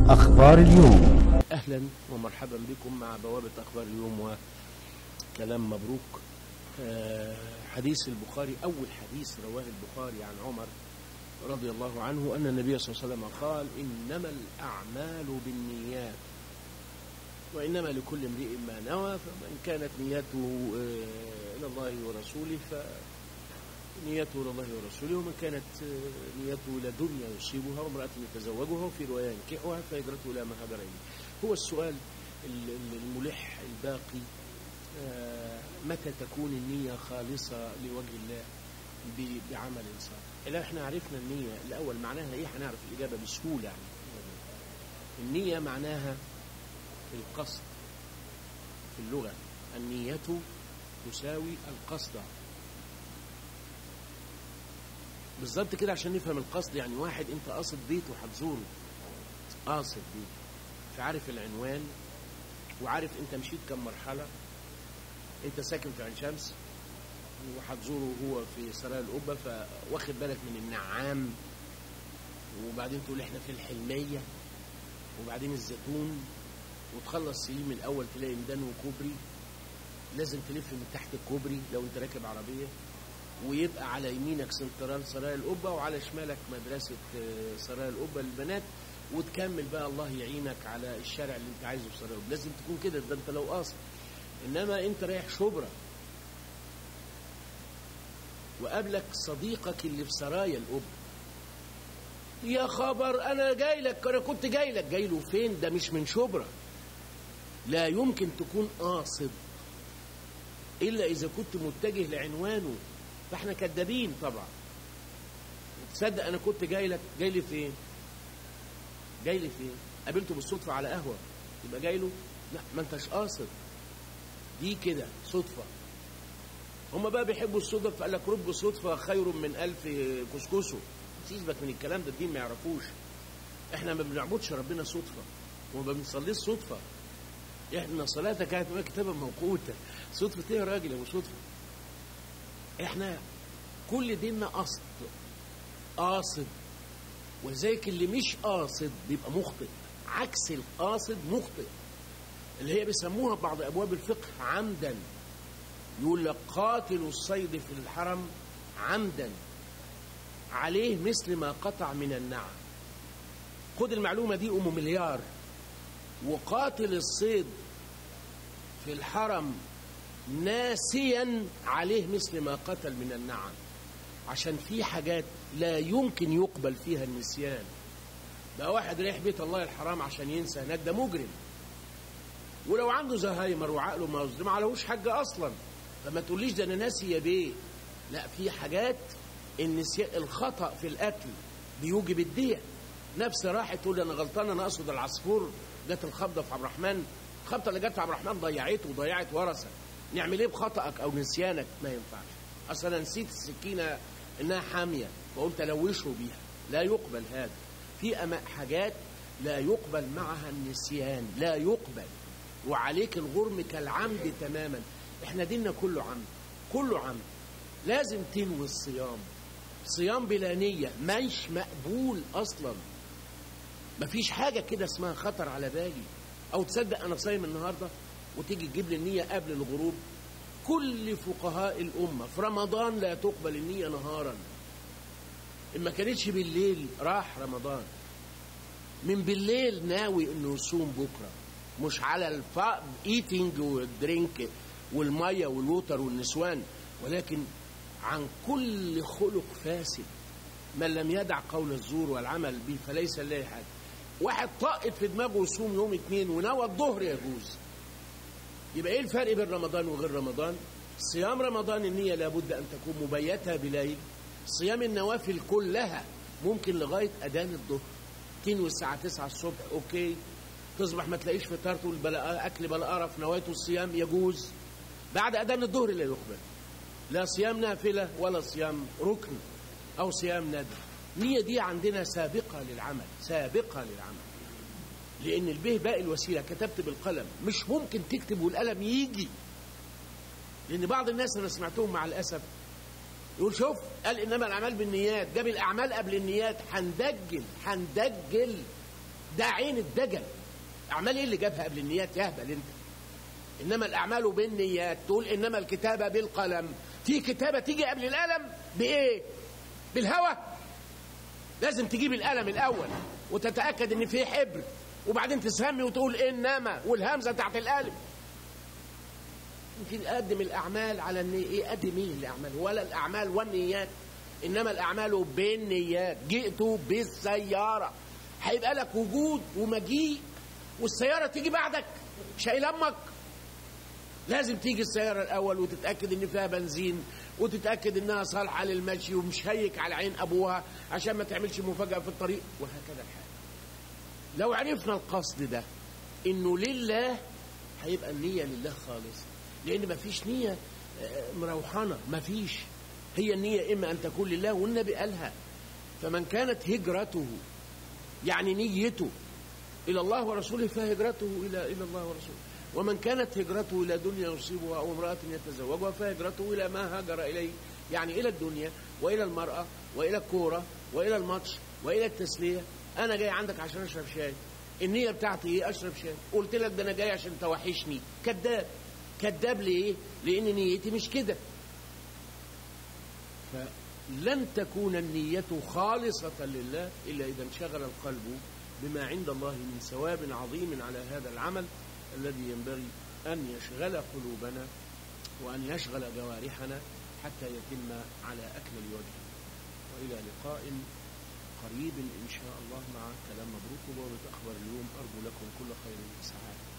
أخبار اليوم اهلا ومرحبا بكم مع بوابه اخبار اليوم وكلام مبروك آه، حديث البخاري اول حديث رواه البخاري عن عمر رضي الله عنه ان النبي صلى الله عليه وسلم قال انما الاعمال بالنيات وانما لكل امرئ ما نوى فمن كانت نيته آه، الى الله ورسوله فنيته الى الله ورسوله ومن كانت آه، نيته الى دنيا يصيبها وامراه يتزوجها وفي روايه ينكحها فهجرته الى ما هاجر اليه هو السؤال ال- ال- الملح الباقي آه، متى تكون النية خالصة لوجه الله ب- بعمل صالح إلا احنا عرفنا النية الأول معناها إيه هنعرف الإجابة بسهولة يعني النية معناها القصد في اللغة النية تساوي القصد بالظبط كده عشان نفهم القصد يعني واحد انت قاصد بيته هتزوره قاصد بيته فعارف العنوان وعارف انت مشيت كم مرحله انت ساكن في عين شمس وهتزوره هو في سرايا القبه فواخد بالك من النعام وبعدين تقول احنا في الحلميه وبعدين الزيتون وتخلص سليم الاول تلاقي ميدان وكوبري لازم تلف من تحت الكوبري لو انت راكب عربيه ويبقى على يمينك سنترال سرايا القبه وعلى شمالك مدرسه آه، سرايا القبه للبنات وتكمل بقى الله يعينك على الشارع اللي انت عايزه في سرايا القبه لازم تكون كده ده انت لو قاصد انما انت رايح شبرا وقابلك صديقك اللي في سرايا القبه يا خبر انا جاي لك انا كنت جاي لك جاي له فين ده مش من شبرا لا يمكن تكون قاصد الا اذا كنت متجه لعنوانه فاحنا كدابين طبعا تصدق انا كنت جاي لك جاي لي فين جاي لي فين قابلته بالصدفه على قهوه يبقى جاي له لا ما انتش قاصد دي كده صدفه هما بقى بيحبوا الصدف فقال لك رب صدفه خير من الف كسكسو سيبك من الكلام ده الدين ما يعرفوش احنا ما بنعبدش ربنا صدفه وما بنصليش صدفه احنا صلاتك كانت بقى كتابا موقوته صدفه ايه يا راجل يا ابو صدفه احنا كل ديننا قصد قاصد ولذلك اللي مش قاصد بيبقى مخطئ عكس القاصد مخطئ اللي هي بيسموها في بعض ابواب الفقه عمدا يقول لك قاتل الصيد في الحرم عمدا عليه مثل ما قطع من النعم خد المعلومه دي ام مليار وقاتل الصيد في الحرم ناسيا عليه مثل ما قتل من النعم عشان في حاجات لا يمكن يقبل فيها النسيان بقى واحد رايح بيت الله الحرام عشان ينسى هناك ده مجرم ولو عنده زهايمر وعقله مصدر ما عليهوش حاجه اصلا فما تقوليش ده انا ناسي يا بيه لا في حاجات النسيان الخطا في الاكل بيوجب الدية نفس راحت تقول انا غلطان انا اقصد العصفور جت الخبطه في عبد الرحمن الخبطه اللي جت في عبد الرحمن ضيعته وضيعت ورثه نعمل ايه بخطأك او نسيانك ما ينفعش اصل انا نسيت السكينه انها حاميه وقلت الوشه بيها لا يقبل هذا في أما حاجات لا يقبل معها النسيان لا يقبل وعليك الغرم كالعمد تماما احنا ديننا كله عمد كله عمد لازم تنوي الصيام صيام بلا نية مش مقبول أصلا مفيش حاجة كده اسمها خطر على بالي أو تصدق أنا صايم النهاردة وتيجي تجيب لي النية قبل الغروب كل فقهاء الأمة في رمضان لا تقبل النية نهارا إن ما كانتش بالليل راح رمضان من بالليل ناوي إنه يصوم بكرة مش على الف ايتنج والدرينك والمية والوتر والنسوان ولكن عن كل خلق فاسد من لم يدع قول الزور والعمل به فليس لله حاجة واحد طاقت في دماغه يصوم يوم اثنين ونوى الظهر يجوز يبقى ايه الفرق بين رمضان وغير رمضان صيام رمضان النية لابد أن تكون مبيتة بليل صيام النوافل كلها ممكن لغاية أذان الظهر تنوي الساعة 9 الصبح أوكي تصبح ما تلاقيش فطار تقول بلا أكل بلا قرف نويت الصيام يجوز بعد أذان الظهر لا يقبل لا صيام نافلة ولا صيام ركن أو صيام ندب النية دي عندنا سابقة للعمل سابقة للعمل لأن البه باقي الوسيلة كتبت بالقلم مش ممكن تكتب والقلم يجي لأن بعض الناس أنا سمعتهم مع الأسف يقول شوف قال إنما الأعمال بالنيات جاب الأعمال قبل النيات هندجل هندجل ده عين الدجل اعمال ايه اللي جابها قبل النيات يهبل انت انما الاعمال بالنيات تقول انما الكتابه بالقلم في كتابه تيجي قبل القلم بايه بالهوى لازم تجيب القلم الاول وتتاكد ان في حبر وبعدين تسمي وتقول انما والهمزه تحت القلم يمكن قدم الاعمال على النية ايه قدم ايه الاعمال ولا الاعمال والنيات انما الاعمال بالنيات جئت بالسياره هيبقى لك وجود ومجيء والسياره تيجي بعدك شايل امك لازم تيجي السياره الاول وتتاكد ان فيها بنزين وتتاكد انها صالحه للمشي ومشيك على عين ابوها عشان ما تعملش مفاجاه في الطريق وهكذا الحال لو عرفنا القصد ده انه لله هيبقى النيه لله خالص لان مفيش نيه مروحنه مفيش هي النيه اما ان تكون لله والنبي قالها فمن كانت هجرته يعني نيته الى الله ورسوله فهجرته الى الى الله ورسوله ومن كانت هجرته الى دنيا يصيبها او امراه يتزوجها فهجرته الى ما هاجر اليه يعني الى الدنيا والى المراه والى الكوره والى الماتش والى التسليه انا جاي عندك عشان اشرب شاي النيه بتاعتي ايه اشرب شاي قلت لك ده انا جاي عشان توحشني كذاب كذاب ليه لان نيتي مش كده فلن تكون النية خالصة لله إلا إذا انشغل القلب بما عند الله من ثواب عظيم على هذا العمل الذي ينبغي أن يشغل قلوبنا وأن يشغل جوارحنا حتى يتم على أكمل وجه وإلى لقاء قريب إن شاء الله مع كلام مبروك وبورة أخبار اليوم أرجو لكم كل خير وسعادة